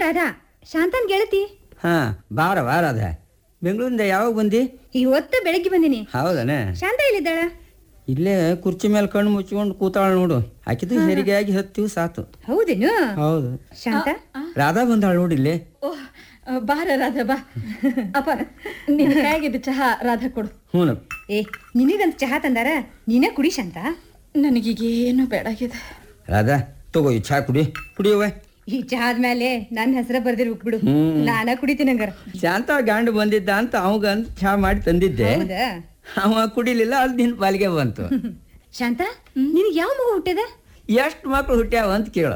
ರಾಧಾ ಶಾಂತನ್ ಗೆಳತಿ ಹಾ ಬಾರ ಬಾರ ಅದ ಬೆಂಗಳೂರಿಂದ ಯಾವಾಗ ಬಂದಿ ಇವತ್ತ ಬೆಳಗ್ಗೆ ಬಂದಿನಿ ಹೌದನ ಶಾಂತ ಎಲ್ಲಿದ್ದಾಳ ಇಲ್ಲೇ ಕುರ್ಚಿ ಮೇಲೆ ಕಣ್ಣು ಮುಚ್ಕೊಂಡು ಕೂತಾಳ ನೋಡು ಆಕಿದು ಹೆರಿಗೆ ಆಗಿ ಹತ್ತಿವ್ ಸಾತು ಹೌದೇನು ಹೌದು ಶಾಂತ ರಾಧಾ ಬಂದಾಳ ನೋಡಿಲ್ಲೇ ಓಹ್ ಬಾರ ರಾಧಾ ಬಾ ಅಪ್ಪ ನಿನ್ ಹೇಗಿದೆ ಚಹಾ ರಾಧಾ ಕೊಡು ಹ್ಞೂ ಏ ನಿನಗಂತ ಚಹಾ ತಂದಾರ ನೀನೇ ಕುಡಿ ಶಾಂತ ನನಗೀಗ ಏನು ಬೇಡಾಗಿದೆ ರಾಧಾ ತಗೋ ಈ ಚಾ ಕುಡಿ ಕುಡಿಯುವ ಈ ಚಹಾದ ಮೇಲೆ ನನ್ನ ಹೆಸರ ಬರ್ದಿರ್ಬೇಕು ಬಿಡು ಹ್ಮ್. ನಾನ ಕುಡಿತೀನಿ ಹಂಗಾರ ಶಾಂತ ಗಂಡ ಬಂದಿದ್ದ ಅಂತ ಅವಾಗ ಚಾ ಮಾಡಿ ತಂದಿದ್ದೆ ಹೌದಾ ಅವ ಕುಡಿಲಿಲ್ಲ ಅದು ನಿನ್ ಪಾಲಿಗೆ ಬಂತು ಶಾಂತ ನಿನಗೆ ಯಾವ ಮಗು ಹುಟ್ಟಿದ ಎಷ್ಟು ಮಕ್ಳು ಹುಟ್ಟ್ಯಾವ ಅಂತ ಕೇಳು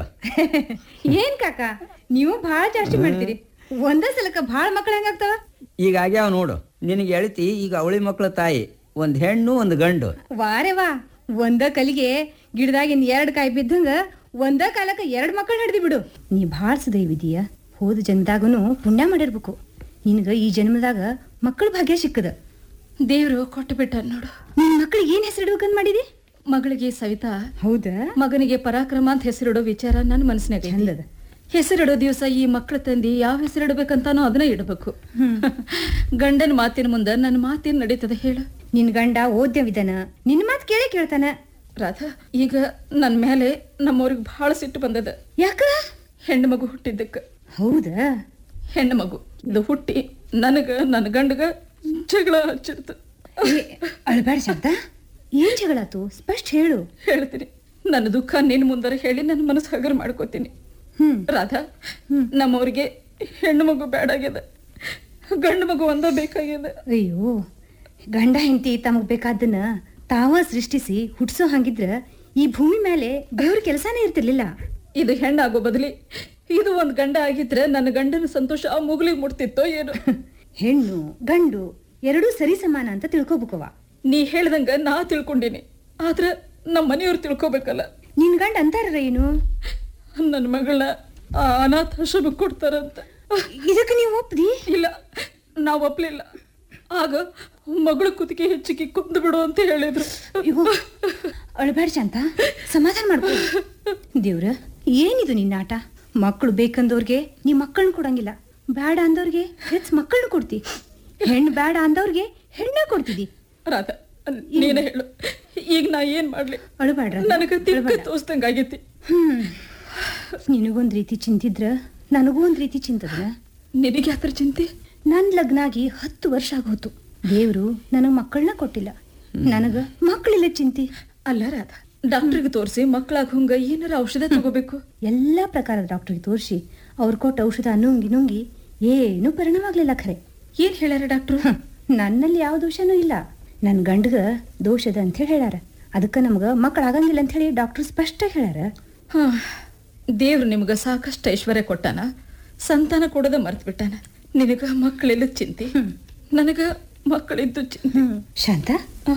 ಏನ್ ಕಾಕ ನೀವು ಬಹಳ ಜಾಸ್ತಿ ಮಾಡ್ತೀರಿ ಒಂದ ಸಲಕ್ಕ ಬಹಳ ಮಕ್ಳು ಹೆಂಗಾಗ್ತಾವ ಈಗ ಆಗ್ಯಾವ ನೋಡು ನಿನಗೆ ಎಳಿತಿ ಈಗ ಅವಳಿ ಮಕ್ಳ ತಾಯಿ ಒಂದ್ ಹೆಣ್ಣು ಒಂದು ಗಂಡು ವಾರೆ ವಾ ಒಂದ ಕಲಿಗೆ ಗಿಡದಾಗಿನ್ ಎರಡ್ ಕಾಯಿ ಬಿದ್ದಂಗ ಒಂದ ಕಾಲಕ್ಕ ಎರಡ್ ಮಕ್ಕಳು ಹಿಡ್ದಿ ಬಿಡು ನೀ ಭಾಳ ಸುದೈವಿದೀಯ ಹೋದ ಜನ್ಮದಾಗನು ಪುಣ್ಯ ಮಾಡಿರ್ಬೇಕು ನಿನಗ ಈ ಜನ್ಮದಾಗ ಮಕ್ಕಳ ಭಾಗ್ಯ ಸಿಕ್ಕದ ದೇವ್ರು ಕೊಟ್ಟು ಬಿಟ್ಟ ನೋಡು ನಿನ್ ಮಕ್ಳಿಗೆ ಏನ್ ಹೆಸರು ಇಡ್ಬೇಕಂತ ಮಾಡಿದಿ ಮಗಳಿಗೆ ಸವಿತಾ ಹೌದಾ ಮಗನಿಗೆ ಪರಾಕ್ರಮ ಅಂತ ಹೆಸರಿಡೋ ವಿಚಾರ ನನ್ನ ಮನಸ್ಸಿನಾಗ ಚಂದದ. ಹೆಸರಿಡೋ ದಿವಸ ಈ ಮಕ್ಕಳ ತಂದಿ ಯಾವ ಹೆಸರಿಡ್ಬೇಕಂತಾನೋ ಅದನ್ನ ಇಡಬೇಕು ಗಂಡನ ಮಾತಿನ ಮುಂದೆ ನನ್ನ ಮಾತೇನ್ ನಡೀತದೆ ಹೇಳು ನಿನ್ ಗಂಡ ಓದ್ಯವಿದನ ನಿನ್ ಮಾತ್ ಕೇಳೇ ಕೇಳ್ತಾನ ರಾಧಾ ಈಗ ನನ್ನ ಮೇಲೆ ನಮ್ಮವ್ರಿಗೆ ಬಹಳ ಸಿಟ್ಟು ಬಂದದ ಯಾಕ ಹೆಣ್ಣು ಮಗು ಹುಟ್ಟಿದ್ದಕ್ಕೆ ಹೌದಾ ಹೆಣ್ಣು ಮಗು ಇದು ಹುಟ್ಟಿ ನನಗ ನನ್ನ ಗಂಡಗ ಜಗಳ ಹಚ್ಚಿಡ್ತು ಅಳ್ಬೇಡ ಶಾಂತ ಏನ್ ಜಗಳಾತು ಸ್ಪಷ್ಟ ಹೇಳು ಹೇಳ್ತೀನಿ ನನ್ನ ದುಃಖ ನಿನ್ನ ಮುಂದರ ಹೇಳಿ ನನ್ನ ಮನಸ್ಸು ಹಗರ ಮಾಡ್ಕೋತೀನಿ ಹ್ಮ್ ರಾಧಾ ನಮ್ಮವ್ರಿಗೆ ಹೆಣ್ಣು ಮಗು ಬೇಡಾಗ್ಯದ ಗಂಡು ಮಗು ಒಂದ ಬೇಕಾಗ್ಯದ ಅಯ್ಯೋ ಗಂಡ ಹೆಂಡತಿ ತಮಗ್ ಬೇಕಾದನ್ನ ತಾವ ಸೃಷ್ಟಿಸಿ ಹುಟ್ಸೋ ಹಂಗಿದ್ರ ಈ ಭೂಮಿ ಮೇಲೆ ದೇವ್ರ ಕೆಲಸನೇ ಇರ್ತಿರ್ಲಿಲ್ಲ ಇದು ಹೆಣ್ಣಾಗೋ ಬದಲಿ ಇದು ಒಂದು ಗಂಡ ಆಗಿದ್ರೆ ನನ್ನ ಗಂಡನ ಸಂತೋಷ ಆ ಮುಗುಲಿಗೆ ಮುಟ್ತಿತ್ತೋ ಏನು ಹೆಣ್ಣು ಗಂಡು ಎರಡೂ ಸರಿ ಸಮಾನ ಅಂತ ತಿಳ್ಕೊಬೇಕವ ನೀ ಹೇಳ್ದಂಗ ನಾ ತಿಳ್ಕೊಂಡಿನಿ ಆದ್ರೆ ನಮ್ಮ ಮನೆಯವ್ರು ತಿಳ್ಕೊಬೇಕಲ್ಲ ನಿನ್ ಗಂಡ ಅಂತಾರ ಏನು ನನ್ನ ಮಗಳನ್ನ ಆ ಅನಾಥಾಶ್ರಮಕ್ಕೆ ಕೊಡ್ತಾರಂತ ಇದಕ್ಕೆ ನೀವು ಒಪ್ದಿ ಇಲ್ಲ ನಾವು ಒಪ್ಲಿಲ್ಲ ಆಗ ಮಗಳು ಕುತ್ತಿಗೆ ಹೆಚ್ಚಿಗೆ ಕೊಂದು ಬಿಡು ಅಂತ ಹೇಳಿದ್ರು ಅಯ್ಯೋ ಅಳ್ಬೇಡ ಶಾಂತ ಸಮಾಧಾನ ಮಾಡ್ಕೊ ದೇವ್ರ ಏನಿದು ನಿನ್ನ ಆಟ ಮಕ್ಕಳು ಬೇಕಂದವ್ರಿಗೆ ನೀ ಮಕ್ಕಳನ್ನ ಕೊಡಂಗಿಲ್ಲ ಬೇಡ ಅಂದವ್ರಿಗೆ ಹೆಚ್ಚು ಮಕ್ಕಳನ್ನ ಕೊಡ್ತಿ ಹೆಣ್ಣು ಬೇಡ ಅಂದವ್ರಿಗೆ ಹೆಣ್ಣ ಕೊಡ್ತಿದಿ ರಾಧಾ ನೀನೇ ಹೇಳು ಈಗ ನಾ ಏನ್ ಮಾಡ್ಲಿ ಅಳ್ಬೇಡ್ರ ನನಗ ತಿಕ್ಕ ತೋರ್ಸ್ದಂಗ ಆಗೈತಿ ಹ್ಮ್ ನಿನಗೊಂದ್ ರೀತಿ ಚಿಂತಿದ್ರ ನನಗೂ ಒಂದ್ ರೀತಿ ಚಿಂತದನ ನಿನಗೆ ಯಾತ್ರ ಚಿಂತೆ ನನ್ ಲಗ್ನ ಆಗಿ ಹತ್ತು ವರ್ಷ ಆಗೋತು ದೇವ್ರು ನನಗ್ ಮಕ್ಕಳನ್ನ ಕೊಟ್ಟಿಲ್ಲ ನನಗ ಮಕ್ಕಳಿಲ್ಲ ಚಿಂತಿ ಅಲ್ಲ ರಾಧಾ ಡಾಕ್ಟರ್ಗೆ ತೋರಿಸಿ ಮಕ್ಕಳಾಗ ಹುಂಗ ಏನಾರ ಔಷಧ ತಗೋಬೇಕು ಎಲ್ಲಾ ಪ್ರಕಾರದ ಡಾಕ್ಟರ್ಗೆ ತೋರಿಸಿ ಅವ್ರು ಕೊಟ್ಟ ಔಷಧ ನುಂಗಿ ನುಂಗಿ ಏನೂ ಪರಿಣಾಮಾಗ್ಲಿಲ್ಲ ಖರೆ ಏನ್ ಹೇಳ್ಯಾರ ಡಾಕ್ಟ್ರು ಹ್ಮ್. ನನ್ನಲ್ಲಿ ಯಾವ ದೋಷನೂ ಇಲ್ಲ ನನ್ನ ಗಂಡಗ ದೋಷದ ಅಂತ ಹೇಳಿ ಹೇಳ್ಯಾರ ಅದಕ್ಕೆ ನಮ್ಗ ಮಕ್ಕಳಾಗಂಗಿಲ್ಲ ಅಂತ ಹೇಳಿ ಡಾಕ್ಟರ್ ಸ್ಪಷ್ಟ ಹೇಳ್ಯಾರ ಹಾ ದೇವ್ರು ನಿಮ್ಗ ಸಾಕಷ್ಟು ಐಶ್ವರ್ಯ ಕೊಟ್ಟಾನ ಸಂತಾನ ಕೊಡದ ಮರ್ತ್ ಬಿಟ್ಟಾನ ನಿನಗ ಮಕ್ಕಳೆಲ್ಲ ಚಿಂತೆ ನನಗ ಮಕ್ಕಳಿದ್ದು ಚಿಂತೆ ಶಾಂತ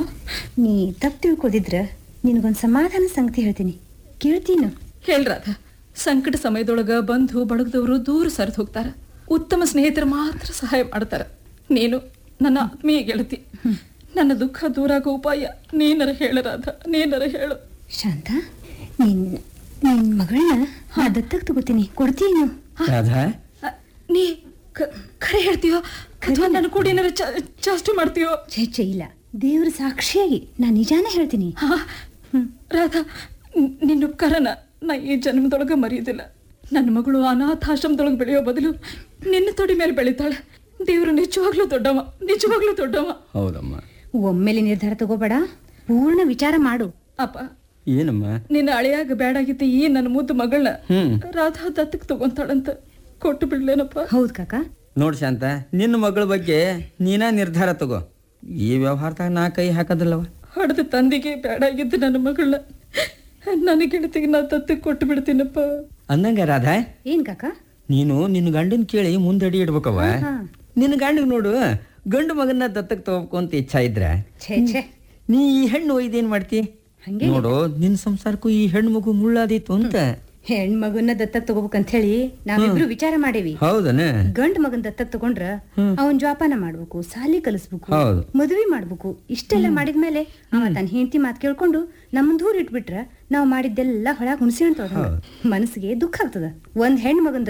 ನೀ ತಪ್ಪು ತಿಳ್ಕೊದಿದ್ರ ನಿನಗೊಂದ್ ಸಮಾಧಾನ ಸಂಗತಿ ಹೇಳ್ತೀನಿ ಕೇಳ್ತೀನು ಹೇಳ್ ರಾಧಾ ಸಂಕಟ ಸಮಯದೊಳಗ ಬಂಧು ಬಳಗದವರು ದೂರ ಸರಿದು ಹೋಗ್ತಾರ ಉತ್ತಮ ಸ್ನೇಹಿತರು ಮಾತ್ರ ಸಹಾಯ ಮಾಡ್ತಾರ ನೀನು ನನ್ನ ಆತ್ಮೀಯ ಗೆಳತಿ ನನ್ನ ದುಃಖ ದೂರ ಆಗೋ ಉಪಾಯ ನೀನರ ಹೇಳು ರಾಧಾ ನೀನರ ಹೇಳು ಶಾಂತ ನಿನ್ ನಿನ್ ಮಗಳನ್ನ ನಾ ದತ್ತಕ್ ತಗೋತೀನಿ ಕೊಡ್ತೀನಿ ರಾಧಾ ಅ, ನೀ ಕ- ಖರೆ ಹೇಳ್ತೀಯೋ ಅಥವಾ ನನ್ನ ಕೂಡ ಏನಾರ ಚ- ಚಾಷ್ಟೆ ಮಾಡ್ತೀಯೋ ಛೇ ಛೇ ಇಲ್ಲ ದೇವ್ರ ಸಾಕ್ಷಿಯಾಗಿ ನಾ ನಿಜಾನ ಹೇಳ್ತೀನಿ ಹಾ ರಾಧಾ ನ್- ನಿನ್ನ ಉಪಕಾರನ ನಾ ಈ ಜನ್ಮದೊಳಗ ಮರೆಯೋದಿಲ್ಲ ನನ್ನ ಮಗಳು ಅನಾಥಾಶ್ರಮದೊಳಗೆ ಬೆಳೆಯೋ ಬದಲು ನಿನ್ನ ತೊಡಿ ಮೇಲೆ ಬೆಳಿತಾಳೆ ದೇವರು ನಿಜವಾಗ್ಲೂ ದೊಡ್ಡವ ನಿಜವಾಗ್ಲೂ ದೊಡ್ಡವ ಹೌದಮ್ಮ ಒಮ್ಮೆಲೆ ನಿರ್ಧಾರ ತಗೋಬೇಡ ಪೂರ್ಣ ವಿಚಾರ ಮಾಡು ಅಪ್ಪ ಏನಮ್ಮ ನಿನ್ನ ಅಳಿಯಾಗ ಬೇಡಾಗಿತ್ತು ಈ ನನ್ನ ಮುದ್ದು ಮಗಳನ್ನ ಹ್ಮ್ ರಾಧಾ ದತ್ತಕ್ ತಗೊಂತಾಳಂತ ಕೊಟ್ಟು ಬಿಡ್ಲೇನಪ್ಪ ಹೌದ್ ಕಾಕ ನೋಡ್ ಶಾಂತ ನಿನ್ನ ಮಗಳ ಬಗ್ಗೆ ನೀನ ನಿರ್ಧಾರ ತಗೋ ಈ ವ್ಯವಹಾರದಾಗ ನಾ ಕೈ ಹಾಕೋದಿಲ್ಲವ ಹೊಡೆದ ತಂದೆಗೆ ಬೇಡಾಗಿದ್ದು ನನ್ನ ಮಗಳನ್ನ ನನ್ನ ಗೆಳತಿಗೆ ನಾ ದತ್ತಕ್ಕೆ ಕೊಟ್ಟು ಬಿಡ್ತೀನಪ್ಪ ಅಂದಂಗ ರಾಧಾ ಏನ್ ಕಾಕ ನೀನು ನಿನ್ನ ಗಂಡನ್ ಕೇಳಿ ಮುಂದಡಿ ಇಡ್ಬೇಕವ ಹಾ. ನಿನ್ನ ಗಂಡ ನೋಡು ಗಂಡು ಮಗನ್ನ ದತ್ತಕ್ ತಗೋಬೇಕು ಅಂತ ಇಚ್ಛಾ ಇದ್ರ ಛೇ ಛೇ ನೀ ಈ ಹೆಣ್ಣು ಒಯ್ದೇನ್ ಮಾಡ್ತಿ ಹಂಗೆ ನೋಡು ನಿನ್ ಸಂಸಾರಕ್ಕೂ ಈ ಹೆಣ್ಣು ಮಗು ಮುಳ್ಳಾದೀತು ಅಂತ ಹೆಣ್ಮಗನ್ನ ದತ್ತಕ್ ತಗೋಬೇಕಂತ ಹೇಳಿ ನಾವಿಬ್ರು ವಿಚಾರ ಮಾಡೇವಿ ಹೌದನ ಗಂಡ್ ಮಗನ್ ದತ್ತಕ್ ತಗೊಂಡ್ರ ಅವನ್ ಜೋಪಾನ ಮಾಡ್ಬೇಕು ಸಾಲಿ ಕಲಿಸ್ಬೇಕು ಹೌದು. ಮದುವೆ ಮಾಡ್ಬೇಕು ಇಷ್ಟೆಲ್ಲ ಮಾಡಿದ್ಮೇಲೆ ಅವ ತನ್ನ ಹೆಂಡತಿ ಮಾತ್ ಕೇಳ್ಕೊಂಡು ನಮ್ಮನ್ ದೂರ ಇಟ್ಬಿಟ್ರ ನಾವ್ ಮಾಡಿದ್ದೆಲ್ಲ ಹೊಳಗ್ ಹುಣಸಿ ಅಂತ ಮನಸ್ಸಿಗೆ ದುಃಖ ಆಗ್ತದ ಒಂದ್ ಹೆಣ್ ಮಗನ್